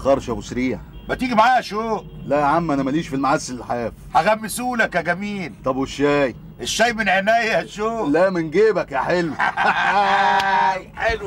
تتاخرش يا ابو سريع ما تيجي معايا شو لا يا عم انا ماليش في المعسل الحاف هغمسولك يا جميل طب والشاي الشاي من عينيا يا شو لا من جيبك يا حلو حلوه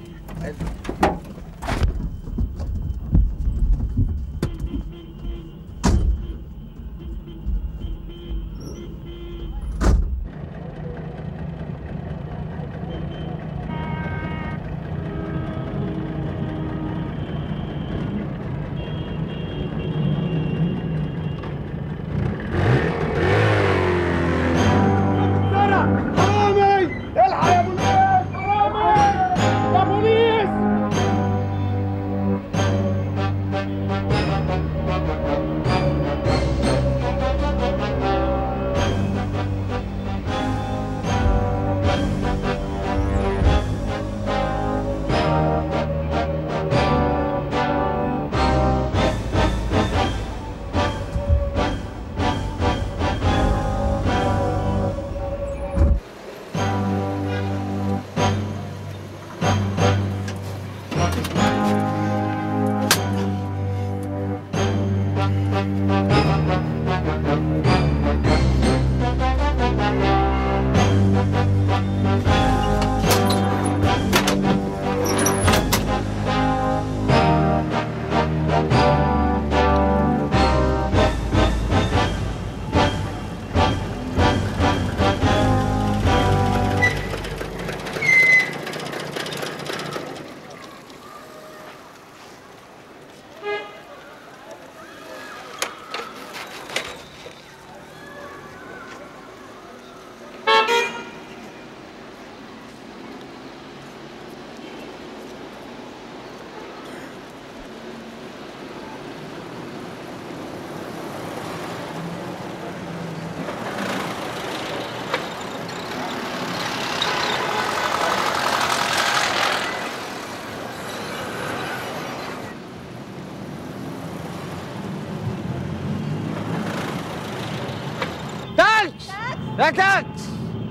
تاكس لا تاكس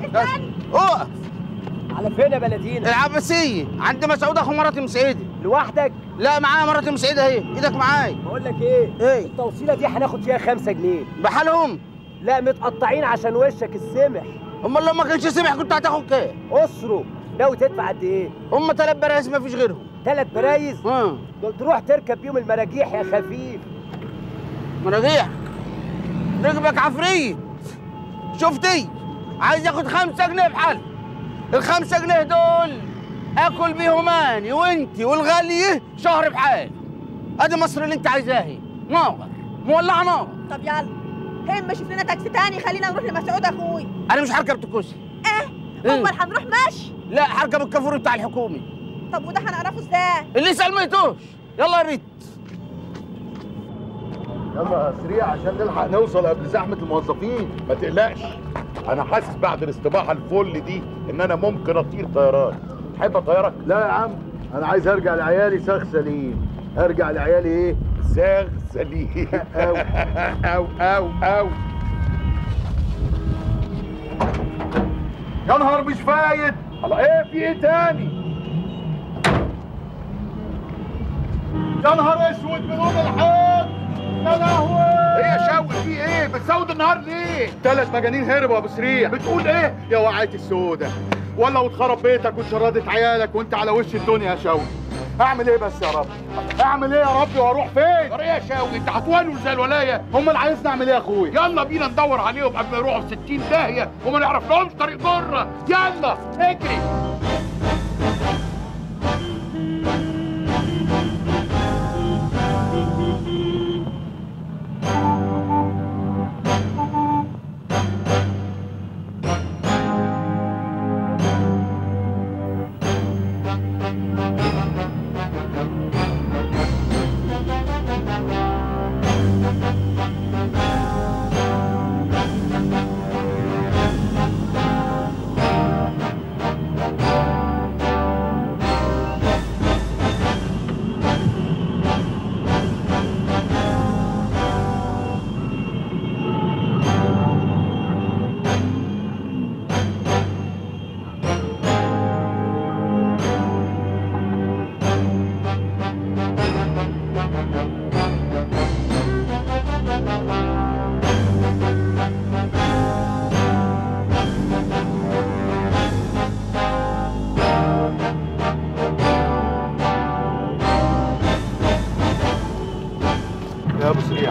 اقف على فين يا بلدينا؟ العباسية عند مسعود اخو مراتي مسعيدة لوحدك؟ لا معايا مراتي مسعيدة اهي ايدك معايا بقول لك ايه؟ ايه التوصيلة دي هناخد فيها خمسة جنيه بحالهم لا متقطعين عشان وشك السمح امال لو ما كانش سمح كنت هتاخد كام؟ اسره ناوي تدفع قد ايه؟ هم تلات برايز ما فيش غيرهم تلات برايز؟ اه دول تروح تركب بيهم المراجيح يا خفيف مراجيح ركبك عفريت شفتي عايز ياخد خمسة جنيه بحال الخمسة جنيه دول اكل بيهم اني وانتي والغالية شهر بحال ادي مصر اللي انت عايزاها ناقر مولعة نار طب يلا هم شوف لنا تاكسي تاني خلينا نروح لمسعود اخوي انا مش هركب تكوسي ايه إيه؟ امال هنروح ماشي لا هركب الكافوري بتاع الحكومي طب وده هنعرفه ازاي اللي يسأل ما يتوش يلا يا ريت يلا سريع عشان نلحق نوصل قبل زحمه الموظفين ما تقلقش انا حاسس بعد الاستباحه الفل دي ان انا ممكن اطير طيران تحب اطيرك لا يا عم انا عايز ارجع لعيالي ساخ سليم ارجع لعيالي ايه زاغ سليم أو. او او او يا نهار مش فايت الله ايه في ايه تاني يا نهار اسود من ورا الحيط يا لهوي ايه يا شوقي في ايه بتسود النهار ليه ثلاث مجانين هربوا يا ابو سريع بتقول ايه يا وقعت السودة ولا واتخرب بيتك واتشردت عيالك وانت على وش الدنيا يا شوقي اعمل ايه بس يا رب اعمل ايه يا رب واروح فين ايه يا شوقي انت هتولوا زي الولايه هم اللي عايزني اعمل ايه يا اخويا يلا بينا ندور عليهم قبل ما يروحوا في 60 داهيه وما نعرف لهمش طريق بره يلا اجري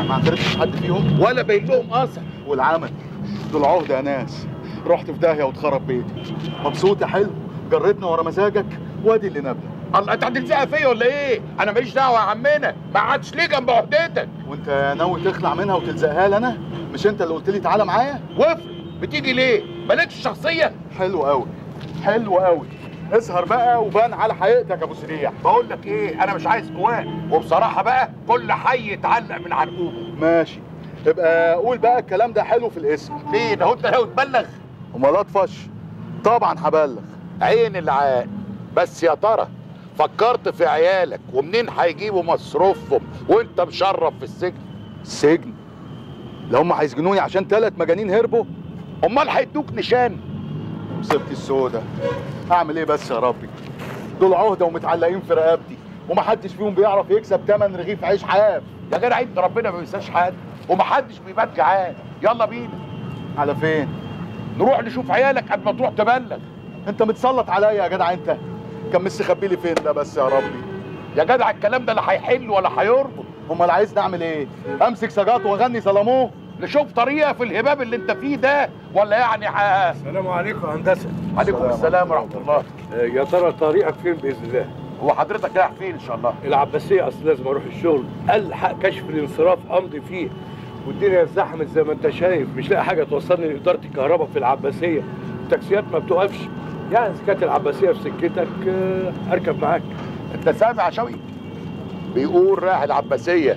ما اعترفتش حد فيهم ولا باين لهم اثر والعمل دول عهده يا ناس رحت في داهيه واتخرب بيتي مبسوط يا حلو جردنا ورا مزاجك وادي اللي نبلة الله انت هتلزقها فيا ولا ايه؟ انا ماليش دعوه يا عمنا ما قعدتش ليه جنب عهدتك وانت ناوي تخلع منها وتلزقها لي انا مش انت اللي قلت لي تعالى معايا وافرض بتيجي ليه؟ مالكش شخصيه؟ حلو قوي حلو قوي اسهر بقى وبان على حقيقتك يا ابو سريع بقول لك ايه انا مش عايز جواه وبصراحه بقى كل حي يتعلق من عنقوبه ماشي ابقى قول بقى الكلام ده حلو في الاسم ليه ده هو انت ناوي تبلغ امال اطفش طبعا هبلغ عين العقل بس يا ترى فكرت في عيالك ومنين هيجيبوا مصروفهم وانت مشرف في السجن السجن لو هم هيسجنوني عشان ثلاث مجانين هربوا امال هيدوك نشان مصيبتي السودة اعمل ايه بس يا ربي دول عهده ومتعلقين في رقبتي ومحدش فيهم بيعرف يكسب تمن رغيف عيش حاف يا جدع انت ربنا ما بينساش حد ومحدش بيبات جعان يلا بينا على فين نروح نشوف عيالك قبل ما تروح تبلغ انت متسلط عليا يا جدع انت كان مستخبي لي فين ده بس يا ربي يا جدع الكلام ده لا هيحل ولا هيربط امال عايزني اعمل ايه امسك سجاط واغني سلاموه نشوف طريقه في الهباب اللي انت فيه ده ولا يعني ح... السلام عليكم يا هندسه عليكم السلام ورحمه الله آه، يا ترى طريقك فين باذن الله هو حضرتك رايح فين ان شاء الله العباسيه اصل لازم اروح الشغل الحق كشف الانصراف امضي فيه والدنيا ازدحمت زي ما انت شايف مش لاقي حاجه توصلني لاداره الكهرباء في العباسيه التاكسيات ما بتوقفش يعني اذا كانت العباسيه في سكتك آه، اركب معاك انت سامع يا شوقي بيقول رايح العباسيه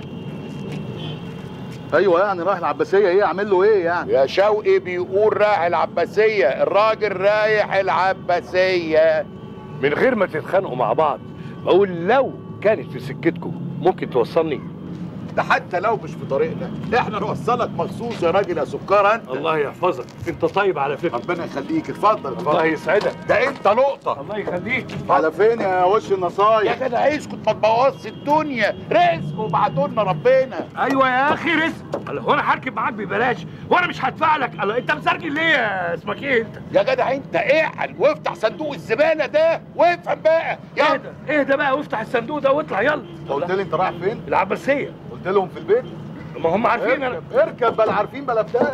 ايوه يعني رايح العباسيه ايه اعمل له ايه يعني يا شوقي بيقول رايح العباسيه الراجل رايح العباسيه من غير ما تتخانقوا مع بعض بقول لو كانت في سكتكم ممكن توصلني ده حتى لو مش في طريقنا احنا نوصلك مخصوص يا راجل يا سكر انت الله يحفظك انت طيب على فكره ربنا يخليك اتفضل الله اتفضل يسعدك ده انت نقطه الله يخليك على فين يا وش يا النصايح جدع اسكت ما تبوظش الدنيا رزق وبعتوا لنا ربنا ايوه يا اخي رزق الله، هو انا هركب معاك ببلاش وانا مش هدفع لك الله انت مسرجل ليه يا اسمك ايه انت يا جدع انت اعقل وافتح صندوق الزباله ده وافهم بقى يلا اهدى اهدى بقى وافتح الصندوق ده واطلع يلا انت قلت لي انت رايح فين العباسيه قلت لهم في البيت ما هم عارفين انا اركب اركب بلا عارفين بلا بتاع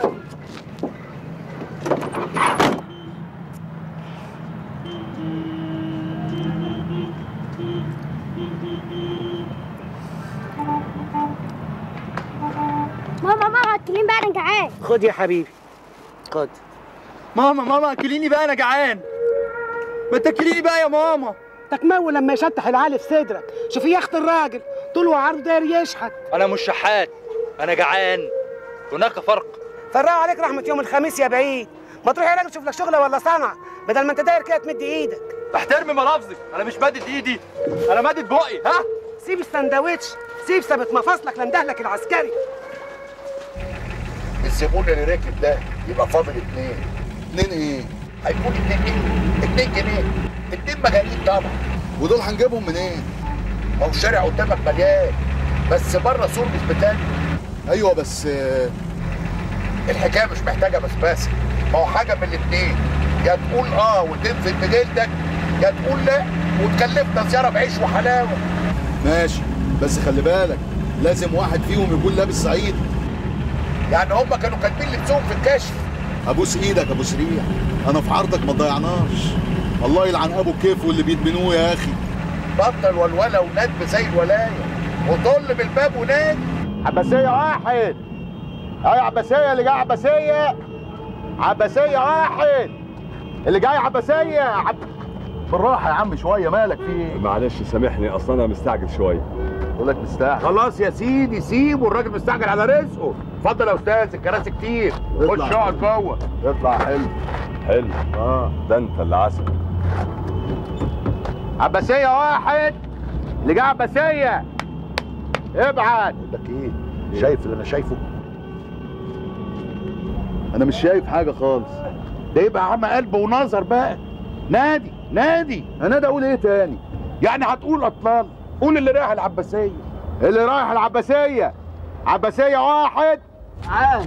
ماما ماما اكلين بقى انا جعان خد يا حبيبي خد ماما ماما اكليني بقى انا جعان ما تاكليني بقى يا ماما تكمو لما يشطح العالي في صدرك شوف يا اخت الراجل طول وعرض داير يشحت انا مش شحات انا جعان هناك فرق فرقوا عليك رحمه يوم الخميس يا بعيد ما تروح يا راجل تشوف لك شغله ولا صنعه بدل ما انت داير كده تمد ايدك احترمي ملافظك انا مش مادد ايدي انا مادد بقي ها سيب السندوتش سيب ثابت مفاصلك لندهلك العسكري الزبون اللي راكب ده يبقى فاضل اتنين اتنين ايه هيكون اتنين ايه؟ اتنين جنيه اتنين مجانين طبعا ودول هنجيبهم منين ما هو الشارع قدامك مليان بس بره سور مش بتاعي ايوه بس آه، الحكايه مش محتاجه بسباسه ما هو حاجه من الاتنين يا تقول اه وتنفد بجلدك يا تقول لا وتكلفنا زياره بعيش وحلاوه ماشي بس خلي بالك لازم واحد فيهم يكون لابس صعيد يعني هم كانوا كاتبين لبسهم في الكشف ابوس ايدك ابو سريع انا في عرضك ما تضيعناش الله يلعن ابو كيف واللي بيدمنوه يا اخي بطل والولا وندب زي الولايه وطل بالباب ونادي عباسية واحد اي عباسية اللي جاي عباسية عباسية واحد اللي جاي عباسية عب... بالراحة يا عم شوية مالك في ايه؟ معلش سامحني اصلا انا مستعجل شويه بقول لك مستعجل خلاص يا سيدي سيبه الراجل مستعجل على رزقه اتفضل يا استاذ الكراسي كتير اطلع. خش اقعد جوه يطلع حلو حلو اه ده انت اللي عسل عباسية واحد اللي جاي عباسية ابعت بقول لك ايه شايف اللي انا شايفه انا مش شايف حاجة خالص ده يبقى عمى قلب ونظر بقى نادي نادي انا ده اقول ايه تاني يعني هتقول اطلال قول اللي رايح العباسيه اللي رايح العباسية عباسية واحد عاد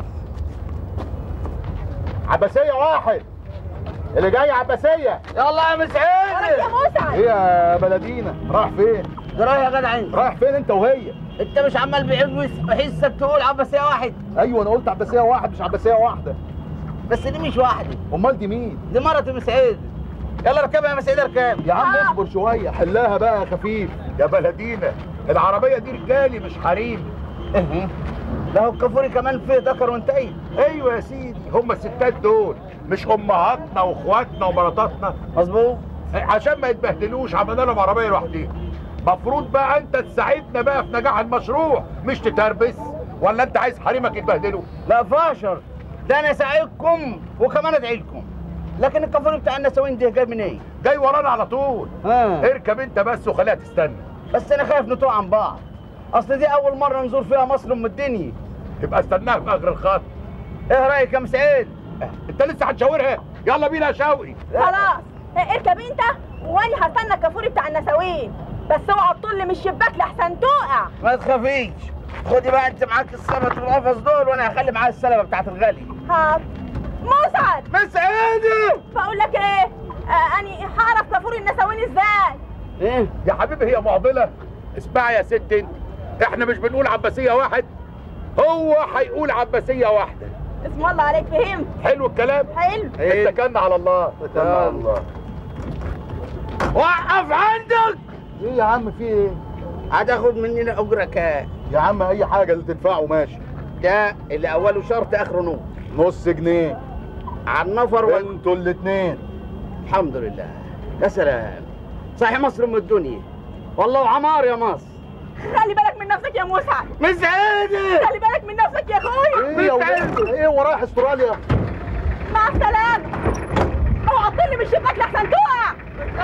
عباسية واحد اللي جاي عباسية يلا يا مسعود يا موسى ايه يا بلدينا رايح فين رايح يا جدع انت رايح فين انت وهي انت مش عمال بعيد حسك تقول عباسيه واحد ايوه انا قلت عباسيه واحد مش عباسيه واحده بس دي مش واحده امال دي مين دي مرة مسعيد يلا ركبها يا مسعيد اركب يا عم اصبر شويه حلها بقى يا خفيف يا بلدينا العربيه دي رجالي مش حريم ايه لا هو الكافوري كمان فيه ذكر وانتهي ايوه يا سيدي هم الستات دول مش امهاتنا واخواتنا ومراتاتنا مظبوط عشان ما يتبهدلوش عملنا لهم عربيه لوحديهم مفروض بقى انت تساعدنا بقى في نجاح المشروع مش تتربس ولا انت عايز حريمك يتبهدلوا لا فاشر ده انا اساعدكم وكمان ادعي لكم لكن الكافوري بتاع النسوين ده جاي منين؟ جاي ورانا على طول ها اركب انت بس وخليها تستنى بس انا خايف نتوه عن بعض اصل دي اول مره نزور فيها مصر ام الدنيا يبقى استناها في اخر الخط ايه رايك يا مسعيد؟ انت لسه هتشاورها يلا بينا يا شوقي خلاص اركب انت وانا هستنى الكافوري بتاع النساوين بس اوعى تطل من الشباك لحسن تقع ما تخافيش خدي بقى انت معاك السبت والقفص دول وانا هخلي معايا السلبه بتاعت الغالي هات مسعد مسعيد بقول لك ايه آه اني هعرف كافوري النساوين ازاي ايه يا حبيبي هي معضله اسمعي يا ست انت احنا مش بنقول عباسيه واحد هو هيقول عباسيه واحده اسم الله عليك فهمت حلو الكلام حلو اتكلنا على الله اتكلنا على الله وقف عندك ايه يا عم في ايه هتاخد مننا اجره كام؟ يا عم اي حاجه اللي تدفعه ماشي ده اللي اوله شرط اخره نور نص جنيه على النفر وال... انتوا الاتنين الحمد لله يا سلام صحيح مصر ام الدنيا والله عمار يا مصر خلي بالك من نفسك يا مسعد مسعيدة خلي بالك من نفسك يا اخويا ايه يا ولاد؟ ايه ورايح استراليا مع السلامه اوعى تطل من الشباك لحسن تقع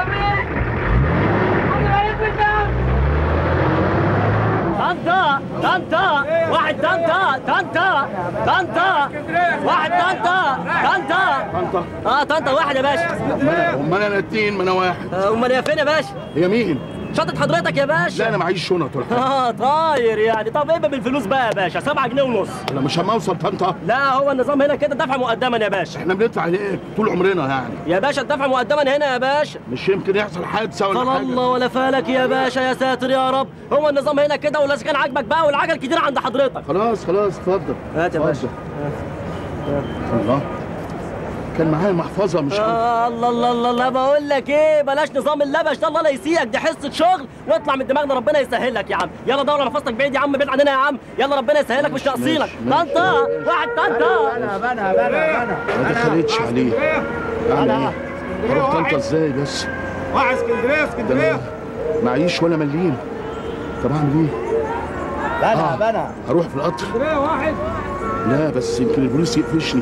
طنطا طنطا واحد طنطا طنطا طنطا واحد طنطا طنطا طنطا اه طنطا واحد يا باشا امال انا اتنين ما انا واحد آه، امال هي فين يا باشا هي مين؟ شنطة حضرتك يا باشا لا انا معيش شنط ولا حاجه اه طاير يعني طب ايه بالفلوس بقى يا باشا 7 جنيه ونص انا مش هما اوصل طنطا لا هو النظام هنا كده دفع مقدما يا باشا احنا بندفع ليه طول عمرنا يعني يا باشا الدفع مقدما هنا يا باشا مش يمكن يحصل حادثه ولا قال حاجه الله ولا فالك يا باشا يا ساتر يا رب هو النظام هنا كده ولا كان عاجبك بقى والعجل كتير عند حضرتك خلاص خلاص اتفضل هات يا باشا الله كان معايا محفظه مش عارف آه الله الله الله الله بقول لك ايه بلاش نظام اللبش ده الله لا يسيئك دي حصه شغل واطلع من دماغنا ربنا يسهلك يا عم يلا دور على محفظتك بعيد يا عم بعيد عننا يا عم يلا ربنا يسهلك مش ناقصينك ماشي. طنطا واحد طنطا انا بنا بنا بنا ما دخلتش عليه اعمل ايه؟ اروح طنطا ازاي بس؟ واحد اسكندريه ده اسكندريه أنا معيش ولا مليم طب اعمل ايه؟ بنا آه. بنا هروح في القطر اسكندريه واحد لا بس يمكن البوليس يقفشني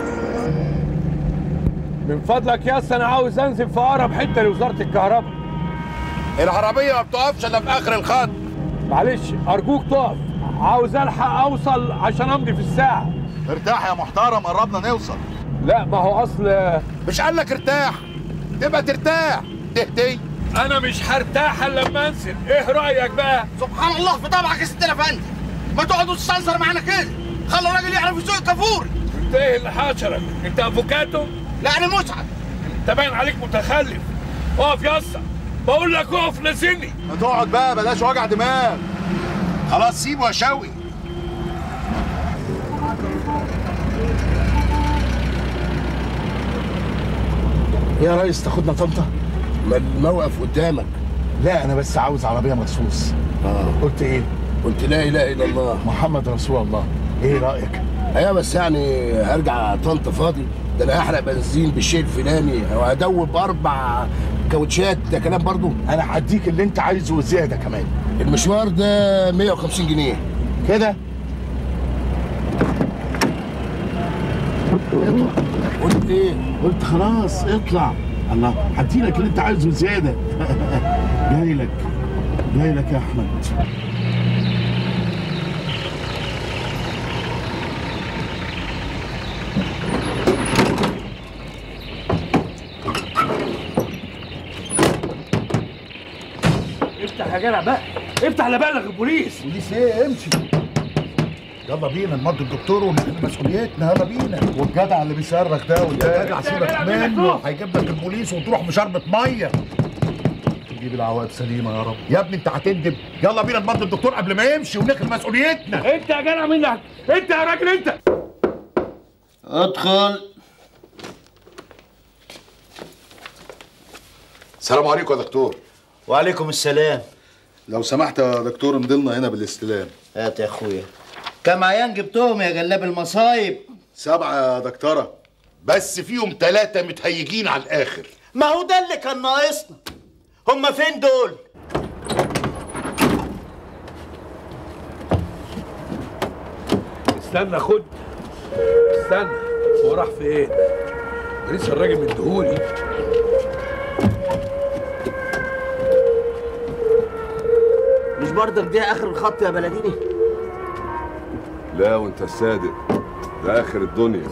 من فضلك يا اسطى انا عاوز انزل في اقرب حته لوزاره الكهرباء العربيه ما بتقفش الا في اخر الخط معلش ارجوك تقف عاوز الحق اوصل عشان امضي في الساعه ارتاح يا محترم قربنا نوصل لا ما هو اصل مش قال لك ارتاح تبقى ترتاح تهدي انا مش هرتاح الا لما انزل ايه رايك بقى سبحان الله في طبعك يا ست الافندي ما تقعدوا تستنصر معانا كده خلوا الراجل يعرف يسوق الكافوري انت ايه اللي حاشرك انت افوكاتو لا انا مسعد انت باين عليك متخلف اقف يا اسطى بقول لك اقف نزلني ما تقعد بقى بلاش وجع دماغ خلاص سيبه يا شوقي يا ريس تاخدنا طنطا ما الموقف قدامك لا انا بس عاوز عربيه مخصوص اه قلت ايه قلت لا اله الا الله محمد رسول الله ايه رايك ايوه بس يعني هرجع طنطا فاضي ده انا هحرق بنزين بالشيء الفلاني او هدوب اربع كاوتشات ده كلام برضو انا هديك اللي انت عايزه وزياده كمان المشوار ده 150 جنيه كده قلت ايه قلت خلاص اطلع الله هديلك اللي انت عايزه زياده جاي لك جاي لك يا احمد افتح يا جدع بقى افتح لا بلغ البوليس بوليس ايه امشي يلا بينا نمضي الدكتور ونحل مسؤوليتنا يلا بينا والجدع اللي بيصرخ ده يا والجدع جدع سيبك منه هيجيب لك البوليس وتروح بشربة ميه يجيب العواقب سليمه يا رب يا ابني انت هتندم يلا بينا نمضي الدكتور قبل ما يمشي وناخد مسؤوليتنا انت يا جدع منك انت يا راجل انت ادخل السلام عليكم يا دكتور وعليكم السلام لو سمحت يا دكتور امضلنا هنا بالاستلام هات يا اخويا كم عيان جبتهم يا جلاب المصايب سبعة يا دكتورة بس فيهم ثلاثة متهيجين على الآخر ما هو ده اللي كان ناقصنا هما فين دول استنى خد استنى هو راح فين؟ لسه الراجل مديهولي مش برضك دي اخر الخط يا بلديني لا وانت الصادق ده اخر الدنيا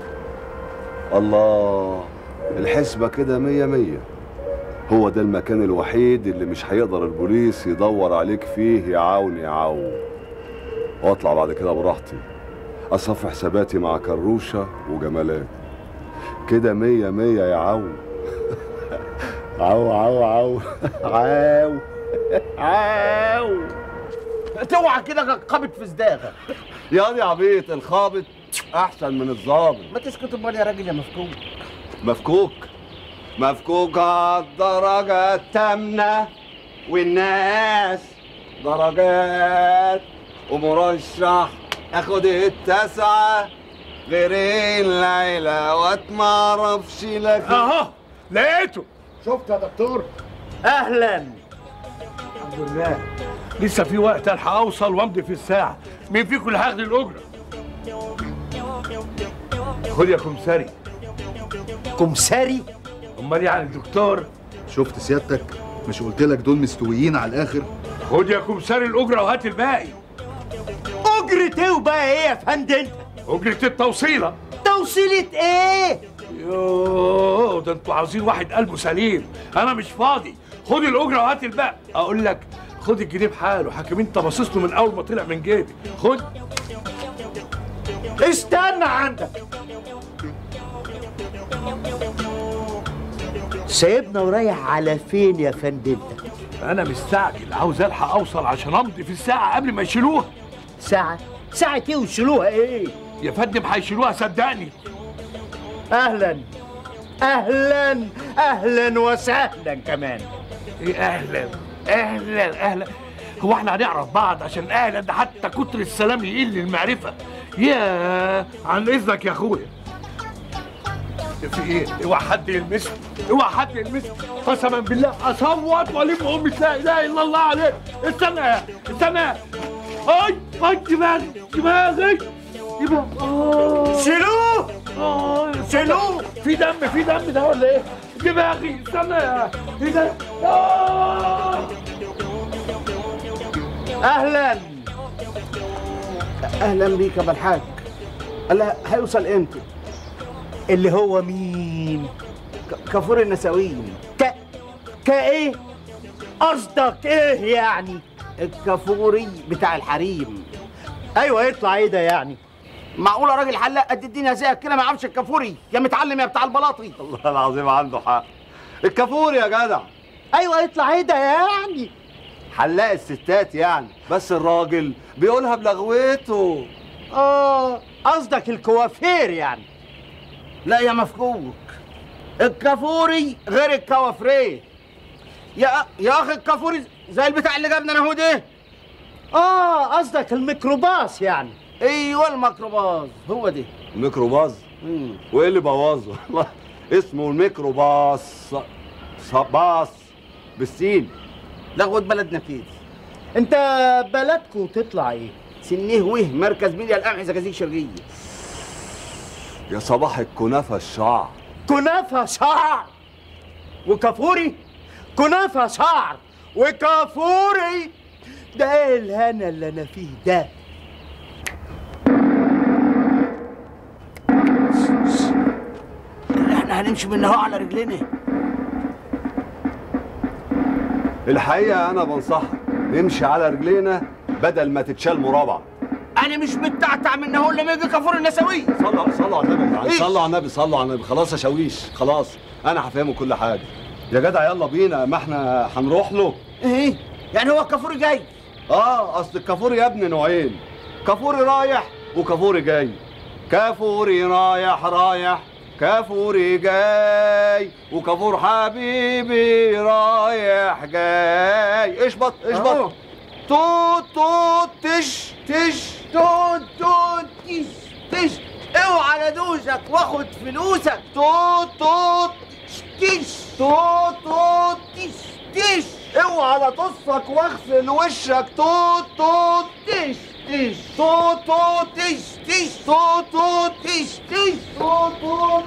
الله الحسبة كده مية مية هو ده المكان الوحيد اللي مش هيقدر البوليس يدور عليك فيه يا عون يا عون واطلع بعد كده براحتي اصفي حساباتي مع كروشة وجمالات كده مية مية يا عون عو عو عو عو عو توعى كده قابت في صداغك يا دي عبيط الخابط احسن من الظابط ما تسكت امال يا راجل يا مفكوك مفكوك مفكوك على الدرجة التامنة والناس درجات ومرشح اخد التسعة غير الليلة وات معرفش لك اهو لقيته شفت يا دكتور اهلا الحمد لله لسه في وقت الحق اوصل وامضي في الساعه مين فيكم اللي هياخد الاجره خد يا كمساري كمساري امال يعني الدكتور شفت سيادتك مش قلت لك دول مستويين على الاخر خد يا كمساري الاجره وهات الباقي اجرة ايه وبقى ايه يا فندم اجره التوصيله توصيلة ايه يوه ده انتوا عاوزين واحد قلبه سليم انا مش فاضي خد الاجره وهات الباقي اقول لك خد الجنيه بحاله حكيم انت باصص له من اول ما طلع من جيبي خد استنى عندك سايبنا ورايح على فين يا فندم انا مستعجل عاوز الحق اوصل عشان امضي في الساعه قبل ما يشيلوها ساعة ساعة ايه وشيلوها ايه يا فندم هيشيلوها صدقني اهلا اهلا اهلا وسهلا كمان ايه اهلا اهلا اهلا هو احنا هنعرف بعض عشان اهلا ده حتى كتر السلام يقل المعرفه يا عن اذنك يا اخويا في ايه؟ اوعى حد يلمسني اوعى حد يلمسني قسما بالله اصوت والم امي لا اله الا الله عليك استنى استنى اي اي دماغي دماغي دماغي آه. شيلوه آه، شيلوه في دم في دم ده ولا ايه؟ دماغي استنى ايه ده؟ آه. اهلا اهلا بيك يا بالحاج الله هيوصل امتى اللي هو مين ك- كفور النساوين ك كايه قصدك ايه يعني الكفوري بتاع الحريم ايوه يطلع ايه ده يعني معقوله راجل حلاق قد الدنيا زيك كده ما يعرفش الكفوري يا متعلم يا بتاع البلاطي والله العظيم عنده حق الكافور يا جدع ايوه يطلع ايه ده يعني حلاق الستات يعني بس الراجل بيقولها بلغوته اه قصدك الكوافير يعني لا يا مفكوك الكافوري غير الكوافريه يا يا اخي الكافوري زي البتاع اللي جابنا انا هو ده اه قصدك الميكروباص يعني ايوه الميكروباص هو ده الميكروباص وايه اللي بوظه والله اسمه الميكروباص ص- باص بالسين لغوة بلدنا كده انت بلدكو تطلع ايه سنيه وه مركز ميديا القمح زجاجيج شرقيه يا صباح الكنافه الشعر كنافة شعر وكافوري كنافة شعر وكافوري ده ايه الهنا اللي انا فيه ده اللي احنا هنمشي منها على رجلنا الحقيقه انا بنصحك نمشي على رجلينا بدل ما تتشال مرابع انا مش متعتع من هو اللي يجي كافور النسوي صلوا صلوا على النبي يا جدعان إيه؟ صلوا على النبي صلوا على النبي خلاص يا شاويش خلاص انا هفهمه كل حاجه يا جدع يلا بينا ما احنا هنروح له ايه يعني هو الكافور جاي اه اصل الكافور يا ابني نوعين كافوري رايح وكافوري جاي كافوري رايح رايح كافوري جاي وكافور حبيبي رايح جاي اشبط اشبط أهو. توت توت تش تش توت توت تش تش اوعى ادوسك واخد فلوسك توت توت تش توت توت تش تش اوعى لا تصك واغسل وشك توت توت تش تش توت توت تش تش توت توت تش تش توت توت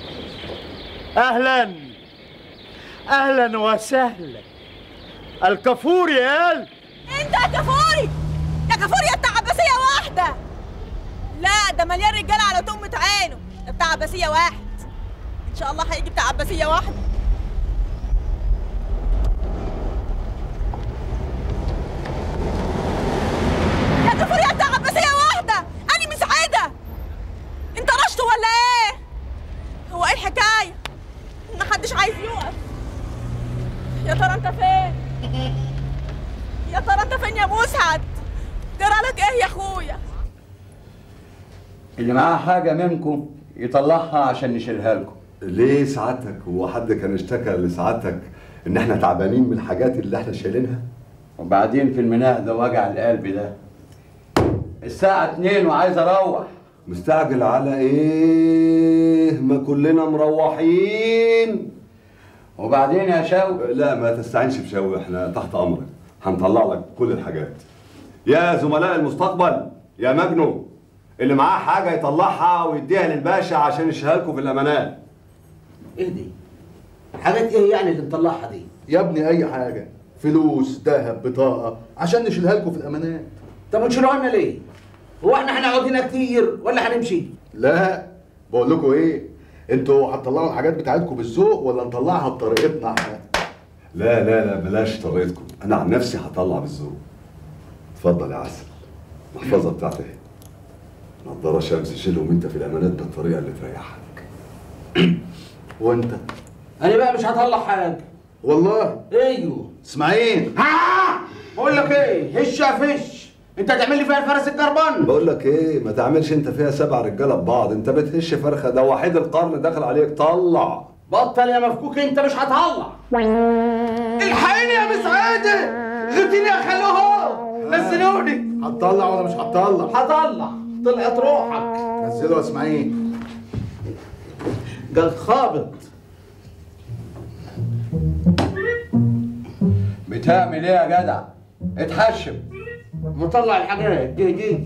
اهلا اهلا وسهلا الكافور يا قلب انت يا كفوري يا كفوري يا بتاع عباسيه واحده لا ده مليان رجاله على تمة عينه ده بتاع عباسيه واحد ان شاء الله هيجي بتاع عباسيه واحده يا كفوري يا بتاع عباسيه واحده انا مسعده انت رشته ولا ايه هو ايه الحكايه محدش عايز يقف يا ترى انت فين يا ترى انت فين يا مسعد جرالك ايه يا اخويا اللي معاه حاجة منكم يطلعها عشان نشيلها لكم ليه سعادتك هو حد كان اشتكى لسعادتك ان احنا تعبانين من الحاجات اللي احنا شايلينها وبعدين في الميناء ده وجع القلب ده الساعة اتنين وعايز اروح مستعجل على ايه ما كلنا مروحين وبعدين يا شوقي لا ما تستعينش بشوقي احنا تحت امرك هنطلع لك كل الحاجات يا زملاء المستقبل يا مجنون اللي معاه حاجه يطلعها ويديها للباشا عشان يشيلها لكم في الامانات ايه دي حاجات ايه يعني اللي مطلعها دي يا ابني اي حاجه فلوس ذهب بطاقه عشان نشيلها لكم في الامانات طب وتشيلوها لنا ليه هو احنا هنقعد هنا كتير ولا هنمشي لا بقول لكم ايه انتوا هتطلعوا الحاجات بتاعتكم بالذوق ولا نطلعها بطريقتنا احنا لا لا لا بلاش طريقتكم انا عن نفسي هطلع بالذوق اتفضل يا عسل المحفظه بتاعتي اهي نضاره شمس شيلهم انت في الامانات بالطريقه اللي تريحك وانت انا بقى مش هطلع حاجه والله ايوه اسماعيل ها بقول لك ايه هش يا فش انت هتعمل لي فيها الفرس الجربان بقول لك ايه ما تعملش انت فيها سبع رجاله ببعض انت بتهش فرخه ده وحيد القرن داخل عليك طلع بطل يا مفكوك انت مش هتطلع الحقيني يا مسعده غتيني يا خلوه نزلوني هتطلع ولا مش هتطلع هطلع طلعت روحك نزله يا اسماعيل قال خابط بتعمل ايه يا جدع اتحشم مطلع الحاجات دي دي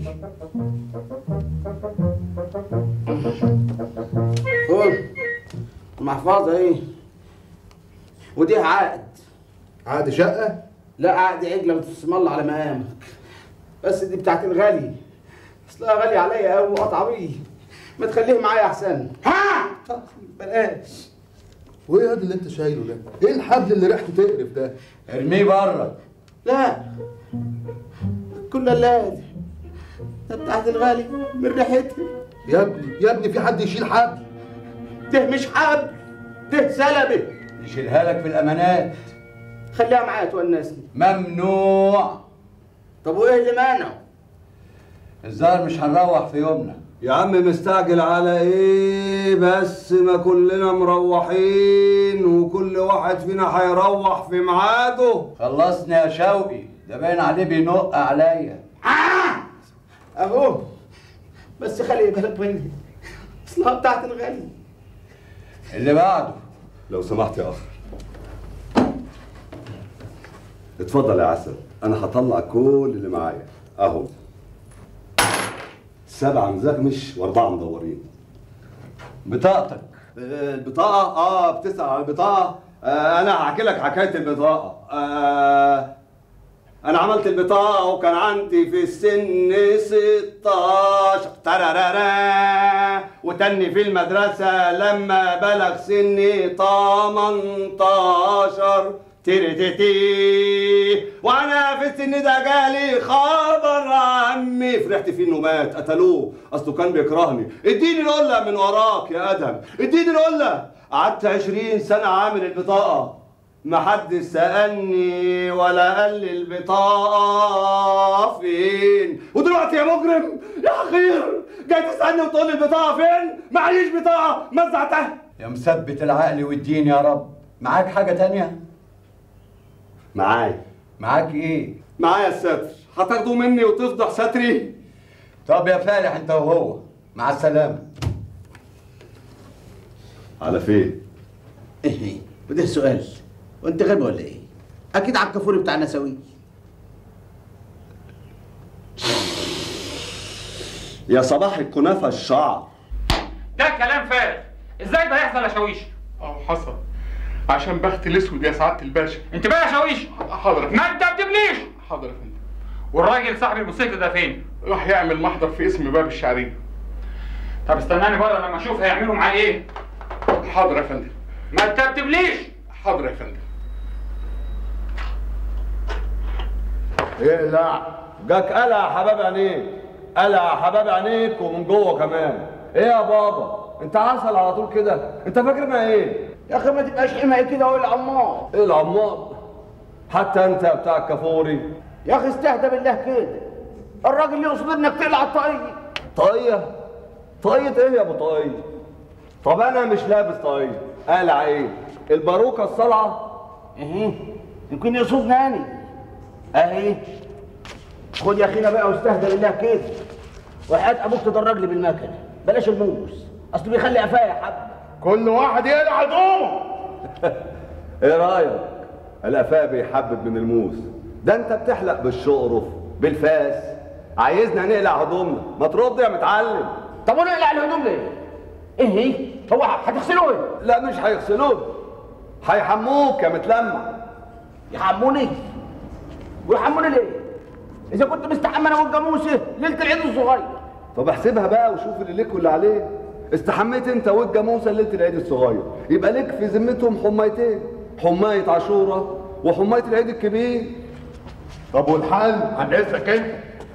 خد المحفظة ايه ودي عقد عقد شقه لا عقد عجلة بتسم الله على مقامك بس دي بتاعت الغالي اصلها غالية عليا قوي وقطع بيه ما تخليه معايا احسن ها بلاش وايه هذا اللي انت شايله ده؟ ايه الحبل اللي ريحته تقرف ده؟ ارميه بره لا كل اللادي ده بتاعت الغالي من ريحتها يا ابني يا ابني في حد يشيل حبل ده مش حبل ده سلبه نشيلها لك في الامانات خليها معايا تونسني ممنوع طب وايه اللي مانعه؟ الظاهر مش هنروح في يومنا يا عم مستعجل على ايه بس ما كلنا مروحين وكل واحد فينا هيروح في ميعاده خلصني يا شوقي ده باين عليه بينق عليا اهو بس خلي بالك مني اصلها بتاعت الغالي اللي بعده لو سمحت يا اخ اتفضل يا عسل انا هطلع كل اللي معايا اهو سبعة مزغمش واربعة مدورين بطاقتك آه، البطاقة اه بتسأل على البطاقة آه انا هحكي لك حكاية البطاقة آه انا عملت البطاقة وكان عندي في السن 16 ترارارا وتني في المدرسة لما بلغ سني 18 تيري وانا في السن ده جالي خبر عمي فرحت فيه انه مات قتلوه اصله كان بيكرهني اديني القله من وراك يا ادهم اديني القله قعدت 20 سنه عامل البطاقه محدش سألني ولا قال لي البطاقة فين ودلوقتي يا مجرم يا حقير جاي تسألني وتقول لي البطاقة فين معيش بطاقة مزعتها يا مثبت العقل والدين يا رب معاك حاجة تانية؟ معايا معاك ايه؟ معايا الستر هتاخدوه مني وتفضح ستري طب يا فالح انت وهو مع السلامة على فين؟ ايه وده سؤال وانت غبي ولا ايه؟ اكيد على الكافوري بتاع نساوي يا صباح الكنافة الشعر ده كلام فارغ ازاي ده يحصل يا شاويش اه حصل عشان بخت الاسود يا سعاده الباشا انت بقى يا شاويش حاضر يا فندم. ما انت بتبنيش حاضر يا فندم والراجل صاحب الموسيقى ده فين راح يعمل محضر في اسم باب الشعريه طب استناني بره لما اشوف هيعملوا معاه ايه حاضر يا فندم ما انت بتبليش حاضر يا فندم اقلع جاك قلع يا حباب عينيك قلع يا حباب عينيك ومن جوه كمان ايه يا بابا انت عسل على طول كده انت فاكرنا ايه يا اخي ما تبقاش حماية كده ولا عمار ايه العمار حتى انت يا بتاع الكافوري يا اخي استهدى بالله كده الراجل يقصد انك تقلع الطاقية طاقية طاقية ايه يا ابو طاقية طب انا مش لابس طاقية قلع ايه الباروكة الصلعة ايه يمكن يقصدني انا اهي خد يا اخينا بقى واستهدى بالله كده وحياة ابوك تدرج لي بالمكنه بلاش الموس اصل بيخلي قفايا يا حب كل واحد يقلع هدومه ايه رايك القفاء بيحبب من الموس ده انت بتحلق بالشقرف بالفاس عايزنا نقلع هدومنا ما ترد يا متعلم طب ونقلع الهدوم ليه؟ ايه هي؟ هو هتغسلوه ايه؟ لا مش هيغسلوه هيحموك يا متلمع يحموني ويحموني ليه؟ اذا كنت مستحمى انا والجاموسه ليله العيد الصغير طب احسبها بقى وشوف اللي ليك واللي عليه استحميت انت والجاموسه ليله العيد الصغير يبقى ليك في ذمتهم حمايتين حمايه عاشوره وحمايه العيد الكبير طب والحل هنقيسك انت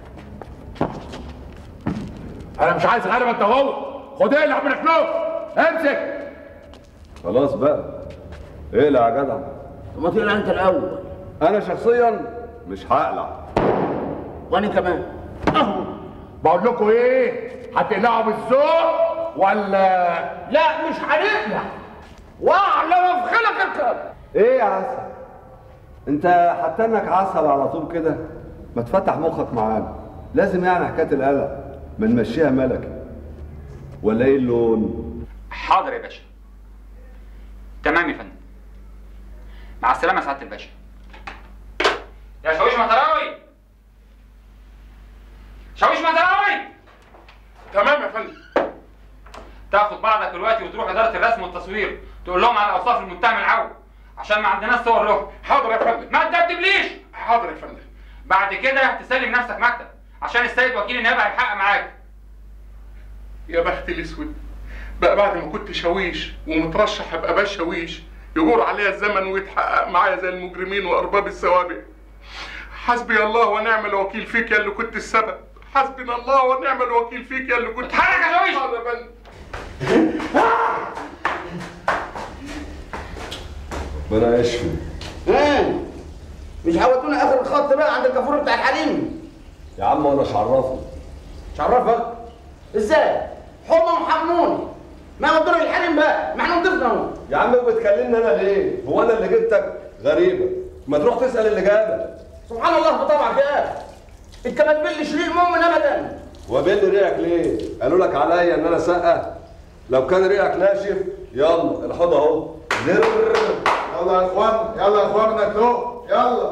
انا مش عايز غير انت هو خد اقلع من فلوس امسك خلاص بقى اقلع يا جدع طب ما تقلع انت الاول انا شخصيا مش هقلع وانا كمان بقول لكم ايه هتقلعوا بالذوق ولا لا مش هنقلع واعلى مفخلك الكلام ايه يا عسل انت حتى انك عسل على طول كده ما تفتح مخك معانا لازم يعني حكايه القلق ما نمشيها ملكي ولا ايه اللون حاضر يا باشا تمام يا فندم مع السلامه يا سعاده الباشا يا شاويش مطراوي شاويش مطراوي تمام يا فندم تاخد بعضك دلوقتي وتروح اداره الرسم والتصوير تقول لهم على اوصاف المتهم العو عشان ما عندناش صور له حاضر يا فندم ما تدبدبليش حاضر يا فندم بعد كده تسلم نفسك مكتب عشان السيد وكيل النيابه هيحقق معاك يا بخت الاسود بقى بعد ما كنت شاويش ومترشح ابقى باش شاويش يجور عليا الزمن ويتحقق معايا زي المجرمين وارباب السوابق حسبي الله ونعم الوكيل فيك يا اللي كنت السبب حسبنا الله ونعم الوكيل فيك يا اللي كنت اتحرك يا شاويش حاضر يا فندم ربنا يشفي ايه مش هودونا اخر الخط بقى عند الكافور بتاع الحليم يا عم وانا مش عرفني مش عرفك ازاي هم محموني ما ودونا الحليم بقى ما احنا نضيفنا اهو يا عم بتكلمني انا ليه هو انا اللي جبتك غريبه ما تروح تسال اللي جابك سبحان الله بطبعك يا اخي انت ما تبلش ليه مؤمن ابدا وبين ريقك ليه قالوا لك عليا ان انا سقه لو كان ريقك ناشف يلا الحوض اهو زر يلا يا اخوان يلا يا اخوان ناكلوه يلا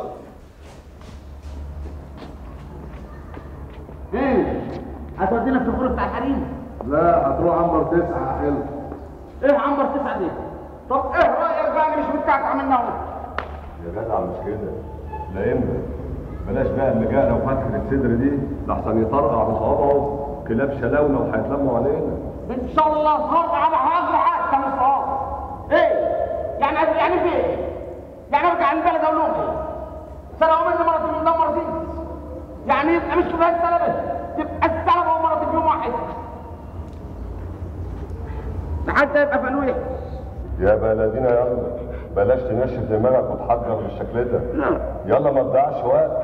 ايه هتودينا في الكافور بتاع الحليم لا هتروح عنبر تسعة حلو ايه عنبر تسعه دي طب ايه رايك بقى انا مش متكعكع منه يا جدع مش كده لا يمكن بلاش بقى المجاله وفتحه الصدر دي لحسن يطرقع بصوابعه كلاب شلاونه وهيتلموا علينا ان شاء الله هرجع على هاجر حتى من الصواب ايه يعني يعني في ايه يعني ارجع البلد اقول لهم ايه سرقوا مني مرتين من دم مرتين يعني يبقى مش كفايه السلبه تبقى السلبه ومرتين في يوم واحد حتى يبقى فنويه يا بلدنا يلا بلاش تنشف دماغك وتحجر بالشكل ده لا يلا ما تضيعش وقت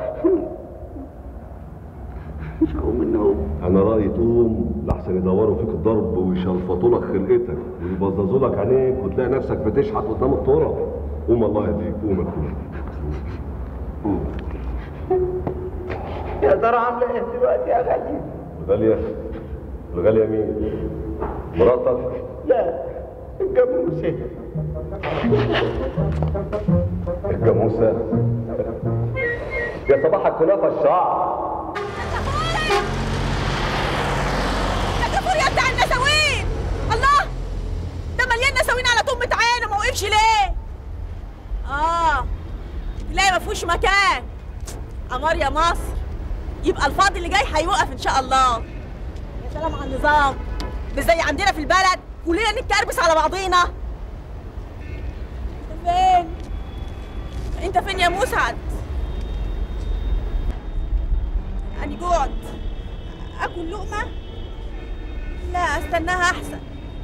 مش هقوم من النوم انا رايي تقوم لحسن يدوروا فيك الضرب ويشلفطوا لك خلقتك ويبظظوا لك عينيك وتلاقي نفسك بتشحت قدام الطرق قوم الله يهديك قوم يا اخويا قوم يا ترى عامله ايه دلوقتي يا غالي الغالية الغالية مين؟ مراتك؟ لا الجاموسه الجاموسة يا صباح الكنافة الشعر يا كفور يا بتاع النساوين الله ده مليان نساوين على طمة عينه ما وقفش ليه اه لا ما فيهوش مكان قمر يا مصر يبقى الفاضي اللي جاي هيوقف ان شاء الله يا سلام على النظام مش زي عندنا في البلد كلنا نتكربس على بعضينا انت فين انت فين يا مسعد اني جوعت اكل لقمه لا استناها احسن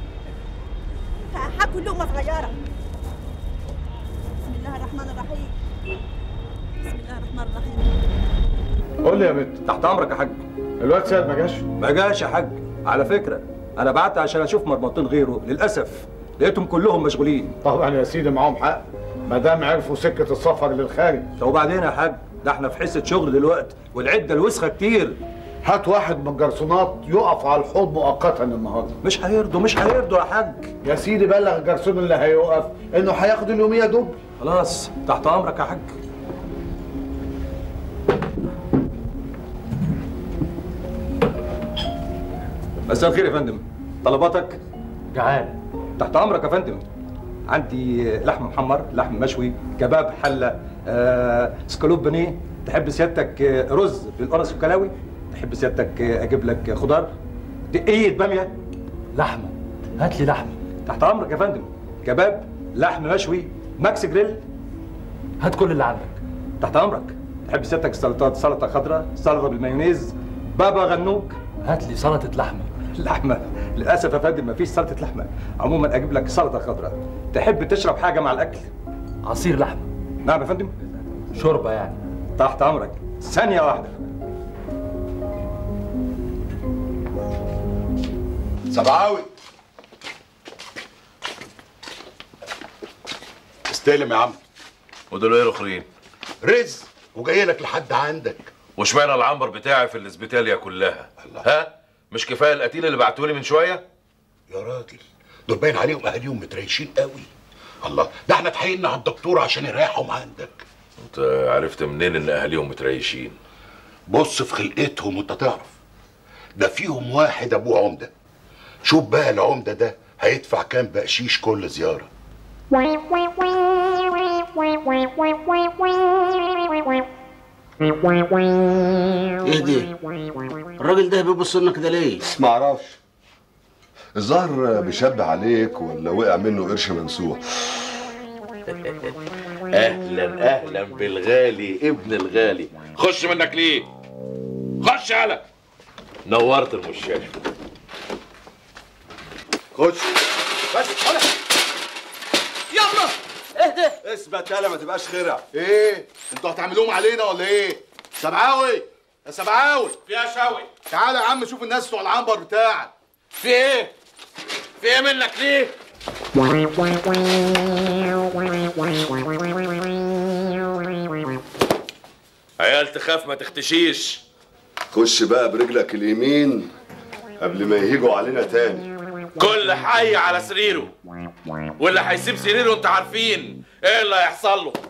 ه- هاكل لقمه صغيره بسم الله الرحمن الرحيم بسم الله الرحمن الرحيم قول لي يا بنت تحت امرك يا حاج الواد سيد ما جاش ما جاش يا حاج على فكره انا بعت عشان اشوف مرمطين غيره للاسف لقيتهم كلهم مشغولين طبعا يا سيدي معاهم حق ما دام عرفوا سكه السفر للخارج طب وبعدين يا حاج ده احنا في حصه شغل دلوقتي والعده الوسخه كتير هات واحد من الجرسونات يقف على الحوض مؤقتا النهارده مش هيرضوا مش هيرضوا يا حاج يا سيدي بلغ الجرسون اللي هيوقف انه هياخد اليوميه دب خلاص تحت امرك يا حاج مساء الخير يا فندم طلباتك جعان تحت امرك يا فندم عندي لحم محمر لحم مشوي كباب حله آه، سكالوب بانيه تحب سيادتك آه، رز بالقرص والكلاوي تحب سيادتك آه، اجيب لك خضار دقيق باميه لحمه هات لي لحمه تحت امرك يا فندم كباب لحم مشوي ماكس جريل هات كل اللي عندك تحت امرك تحب سيادتك السلطات سلطه خضراء سلطه بالمايونيز بابا غنوج هات لي سلطه لحمه لحمه للاسف يا فندم مفيش سلطه لحمه عموما اجيب لك سلطه خضراء تحب تشرب حاجه مع الاكل عصير لحمه نعم يا فندم شوربه يعني تحت امرك ثانيه واحده سبعاوي استلم يا عم ودول ايه الاخرين رزق وجاي لك لحد عندك واشمعنى العنبر بتاعي في الاسبيتاليا كلها ها مش كفايه القتيل اللي بعتولي من شويه يا راجل دول باين عليهم اهاليهم متريشين قوي الله ده احنا اتحايلنا على الدكتور عشان يريحهم عندك انت عرفت منين ان اهاليهم متريشين بص في خلقتهم وانت تعرف ده فيهم واحد ابوه عمده شوف بقى العمده ده هيدفع كام بقشيش كل زياره ايه دي؟ الراجل ده بيبص لنا كده ليه؟ معرفش الظهر بيشبه عليك ولا وقع منه قرش منسوح اهلا اهلا بالغالي ابن الغالي خش منك ليه خش على نورت المشاش خش بس ولا يلا اهدى اثبت يالا ما تبقاش خرع ايه انتوا هتعملوهم علينا ولا ايه سبعاوي يا سبعاوي يا شاوي تعالى يا عم شوف الناس بتوع العنبر بتاعك في ايه في ايه منك ليه عيال تخاف ما تختشيش خش بقى برجلك اليمين قبل ما يهيجوا علينا تاني كل حي على سريره واللي هيسيب سريره انت عارفين ايه اللي هيحصل له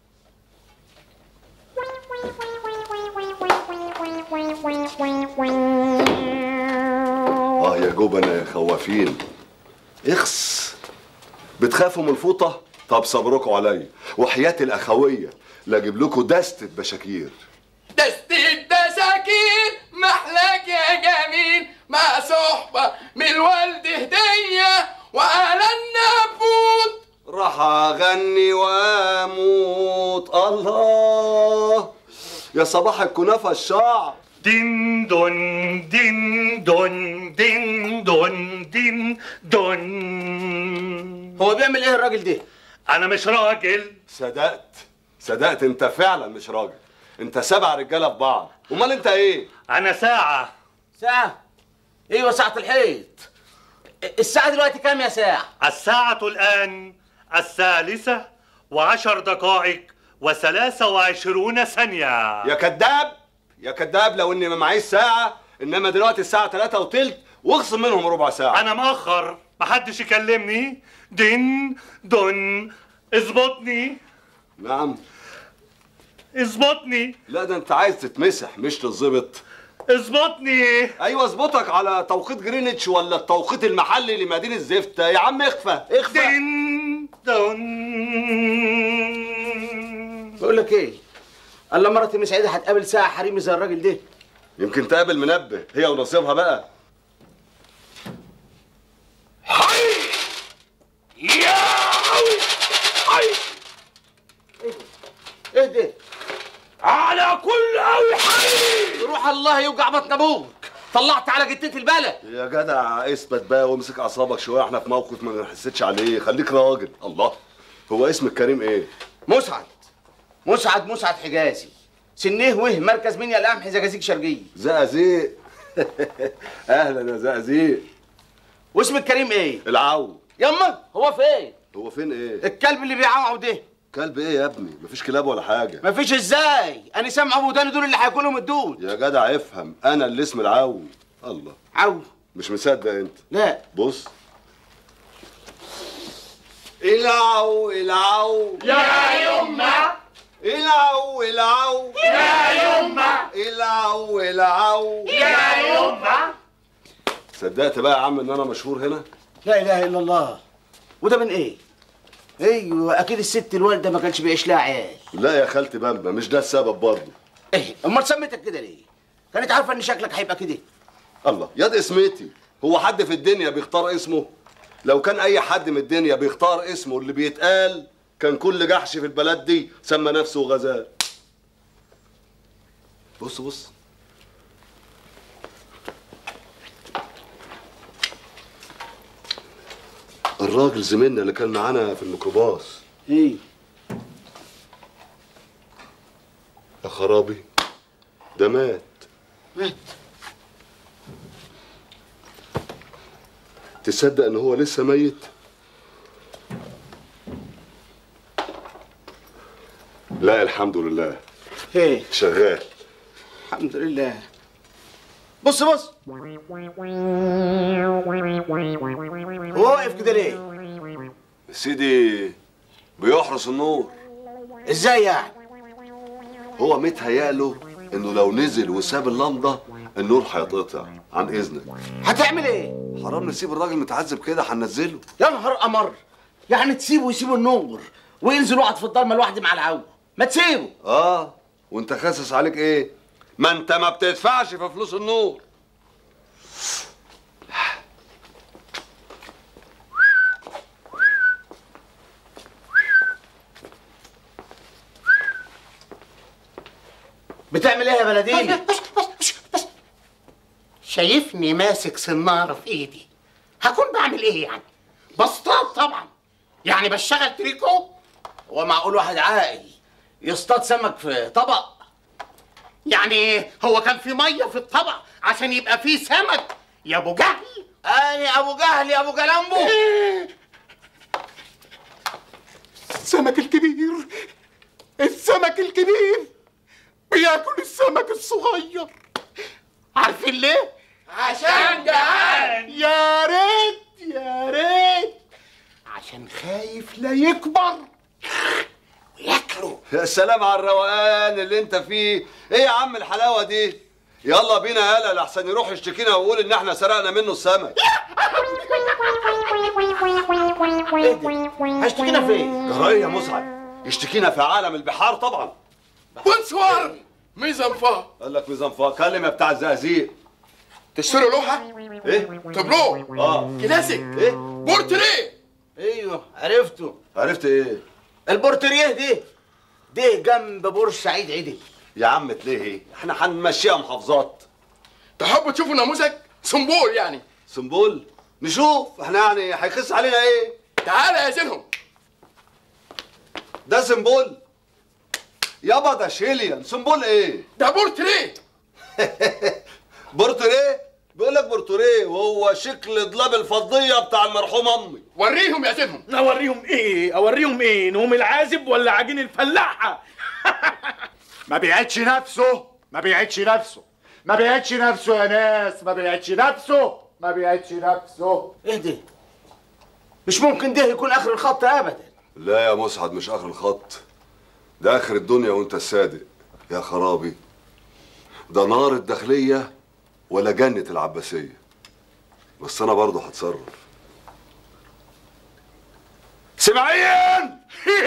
اه يا جبنة يا خوافين اخس بتخافوا من الفوطة؟ طب صبركم عليا وحياة الأخوية لا أجيب لكم دستة بشاكير دستة دساكين محلاك يا جميل مع صحبة من الوالد هدية وعلى النبوت راح أغني وأموت الله يا صباح الكنافة الشعر دين دون دين دون دين دون دين دون هو بيعمل ايه الراجل ده؟ انا مش راجل صدقت صدقت انت فعلا مش راجل انت سبع رجاله في بعض امال انت ايه انا ساعه ساعة ايوه ساعة الحيط الساعة دلوقتي كام يا ساعة؟ الساعة الآن الثالثة وعشر دقائق وثلاثة وعشرون ثانية يا كذاب يا كذاب لو اني ما معيش ساعه انما دلوقتي الساعه 3 وتلت واخصم منهم ربع ساعه أنا مأخر محدش يكلمني دن دن اظبطني نعم اظبطني لا ده انت عايز تتمسح مش تتظبط اظبطني ايوه اظبطك على توقيت جرينتش ولا التوقيت المحلي لمدينه زفته يا عم اخفى اخفى دن دن بقول لك ايه؟ الا مرتي مسعده هتقابل ساعة حريمي زي الراجل ده يمكن تقابل منبه هي ونصيبها بقى يا حي ايه ده؟ على كل قوي حي روح الله يوجع بطن ابوك طلعت على جتتي البلد يا جدع اثبت بقى وامسك اعصابك شويه احنا في موقف ما نحسدش عليه خليك راجل الله هو اسم الكريم ايه مسعد مسعد مسعد حجازي سنيه وه مركز منيا القمح زجازيج شرقية زقازيق اهلا يا زقازيق واسم الكريم ايه؟ العو يما هو فين؟ هو فين ايه الكلب اللي بيعوعوا ده كلب ايه يا ابني مفيش كلاب ولا حاجه مفيش ازاي؟ انا سامع ابو داني دول اللي هياكلهم الدود يا جدع افهم انا اللي اسم العو الله عو مش مصدق انت لا بص العو العو يا يما العو العو يا يما العو العو يا يما صدقت بقى يا عم ان انا مشهور هنا لا اله الا الله وده من ايه؟ ايوه اكيد الست الوالده ما كانش بيعيش لها عيال لا يا خالتي بامبا مش ده السبب برضه ايه امال سميتك كده ليه؟ كانت عارفه ان شكلك هيبقى كده الله ياد اسمتي هو حد في الدنيا بيختار اسمه لو كان اي حد من الدنيا بيختار اسمه اللي بيتقال كان كل جحش في البلد دي سمى نفسه غزال بص بص الراجل زميلنا اللي كان معانا في الميكروباص ايه يا خرابي ده مات مات تصدق ان هو لسه ميت لا الحمد لله ايه شغال الحمد لله بص بص هو واقف كده ليه؟ سيدي بيحرس النور ازاي يعني؟ هو متهيأله انه لو نزل وساب اللمضه النور هيتقطع عن اذنك هتعمل ايه؟ حرام نسيب الراجل متعذب كده هننزله يا نهار قمر يعني تسيبه يسيبه النور وينزل يقعد في الضلمه لوحدي مع العو ما تسيبه اه وانت خاسس عليك ايه ما انت ما بتدفعش في فلوس النور بتعمل ايه يا بلديني؟ شايفني ماسك سنارة في ايدي هكون بعمل ايه يعني بصطاد طبعا يعني بشتغل تريكو هو معقول واحد عاقل يصطاد سمك في طبق يعني هو كان في ميه في الطبق عشان يبقى فيه سمك يا ابو جهل انا ابو جهل يا ابو جلامبو السمك الكبير السمك الكبير بياكل السمك الصغير عارفين ليه؟ عشان جعان يا ريت يا ريت عشان خايف لا يكبر وياكله يا سلام على الروقان اللي انت فيه ايه يا عم الحلاوه دي يلا بينا يالا لحسن يروح يشتكينا ويقول ان احنا سرقنا منه السمك هشتكينا فين؟ جرايه يا مسعد يشتكينا في عالم البحار طبعا بونسوار ميزانفا قال لك ميزان فا كلم يا بتاع الزقازيق تشتروا لوحة ايه تابلو اه كلاسيك ايه بورتريه ايوه عرفته عرفت ايه البورتريه دي دي جنب بورسعيد عدل يا عم تليه ايه احنا هنمشيها محافظات تحبوا تشوفوا نموذج سمبول يعني سمبول نشوف احنا يعني هيخس علينا ايه تعالى يا زينهم ده سمبول يابا ده شيليان سمبول ايه ده بورتريه بورتريه بيقول لك بورتريه وهو شكل ضلاب الفضيه بتاع المرحوم امي وريهم يا سيدهم اوريهم ايه اوريهم ايه نوم العازب ولا عجين الفلاحه ما بيعدش نفسه ما بيعدش نفسه ما بيعدش نفسه يا ناس ما بيعدش نفسه ما بيعدش نفسه ايه ده مش ممكن ده يكون اخر الخط ابدا لا يا مسعد مش اخر الخط ده اخر الدنيا وانت الصادق يا خرابي ده نار الداخليه ولا جنه العباسيه بس انا برضه هتصرف سمعين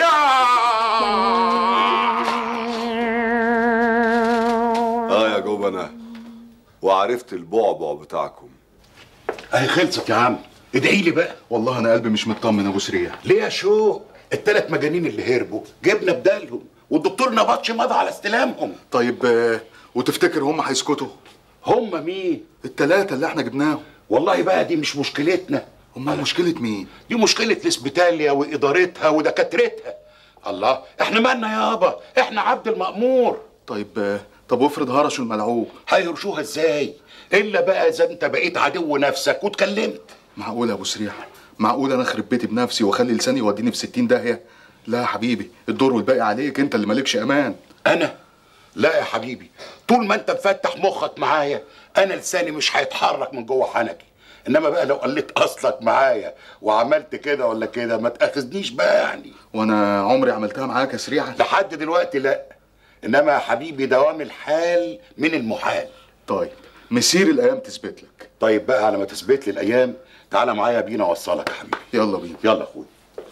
اه يا جبنة وعرفت البعبع بتاعكم اهي خلصت يا عم ادعي لي بقى والله انا قلبي مش مطمن يا ابو سريع ليه يا شو الثلاث مجانين اللي هربوا جبنا بدالهم والدكتور نبطش مضى على استلامهم طيب آه، وتفتكر هم هيسكتوا هم مين التلاتة اللي احنا جبناهم والله بقى دي مش مشكلتنا امال مشكله مين دي مشكله الاسبيتاليا وادارتها ودكاترتها الله احنا مالنا يابا احنا عبد المأمور طيب آه، طب وافرض هرشوا الملعوب هيرشوها ازاي الا بقى اذا انت بقيت عدو نفسك واتكلمت معقول يا ابو سريح معقول انا اخرب بيتي بنفسي واخلي لساني يوديني في 60 داهيه لا يا حبيبي الدور والباقي عليك انت اللي مالكش امان انا لا يا حبيبي طول ما انت مفتح مخك معايا انا لساني مش هيتحرك من جوه حنكي انما بقى لو قلت اصلك معايا وعملت كده ولا كده ما تاخذنيش بقى يعني وانا عمري عملتها معاك يا سريعه لحد دلوقتي لا انما يا حبيبي دوام الحال من المحال طيب مسير الايام تثبت لك طيب بقى على ما تثبت لي الايام تعالى معايا بينا اوصلك يا حبيبي يلا بينا يلا اخويا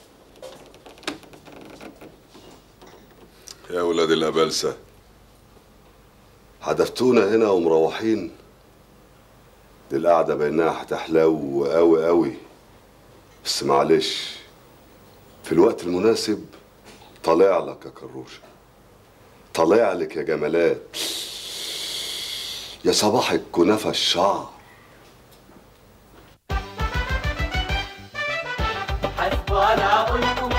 يا ولاد الأبلسة حدفتونا هنا ومروحين دي القعدة بينها هتحلو قوي قوي بس معلش في الوقت المناسب طالع لك يا كروشة طالع لك يا جمالات يا صباح الكنافة الشعر حسب ولا قلت